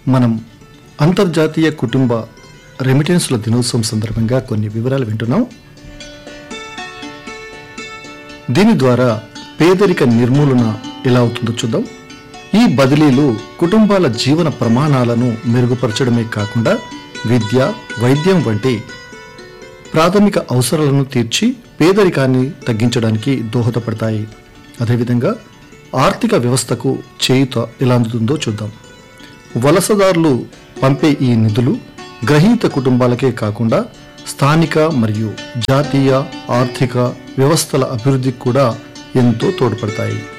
మనం అంతర్జాతీయ కుటుంబ రెమిటెన్స్ల దినోత్సవం సందర్భంగా కొన్ని వివరాలు వింటున్నాం దీని ద్వారా పేదరిక నిర్మూలన ఎలా అవుతుందో చూద్దాం ఈ బదిలీలు కుటుంబాల జీవన ప్రమాణాలను మెరుగుపరచడమే కాకుండా విద్య వైద్యం వంటి ప్రాథమిక అవసరాలను తీర్చి పేదరికాన్ని తగ్గించడానికి దోహదపడతాయి అదేవిధంగా ఆర్థిక వ్యవస్థకు చేయుత ఎలా అందుతుందో చూద్దాం వలసదారులు పంపే ఈ నిధులు గ్రహీత కుటుంబాలకే కాకుండా స్థానిక మరియు జాతీయ ఆర్థిక వ్యవస్థల అభివృద్ధికి కూడా ఎంతో తోడ్పడతాయి